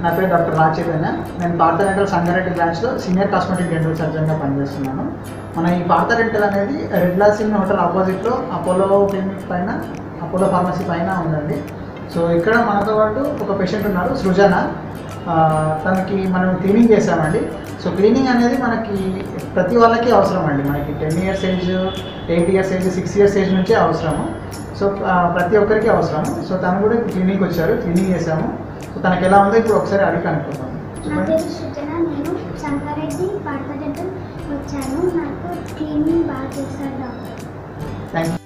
నా పేరు డాక్టర్ రాజ్ చైతన్య నేను పార్థ డెంటల్ సంగారెడ్డి బ్రాంచ్లో సీనియర్ కాస్మెటిక్ డెంటల్ సర్జన్గా పనిచేస్తున్నాను మన ఈ పార్థ డెంటల్ అనేది రెడ్ లాసిన్ హోటల్ ఆపోజిట్లో అపోలో క్లినిక్ పైన అపోలో ఫార్మసీ పైన ఉందండి సో ఇక్కడ మనతో పాటు ఒక పేషెంట్ ఉన్నారు సృజన ఆ, తనకి మనం క్లీనింగ్ చేసామండి సో క్లీనింగ్ అనేది మనకి ప్రతి వాళ్ళకి అవసరం అండి మనకి ten years age eight years age six years age నుంచే అవసరము సో ఆ, ప్రతి ఒక్కరికి అవసరం సో తను కూడా క్లినిక్ వచ్చారు క్లీనింగ్ చేసాము సో తనకి ఎలా ఉందో ఇప్పుడు ఒకసారి అడిగి కనుక్కుందాం నా పేరు సృజన నేను సంగారెడ్డి పార్పడెంటల్ వచ్చాను నాకు క్లీనింగ్ బాగా చేశారు డాక్టర్ థ్యాంక్ యూ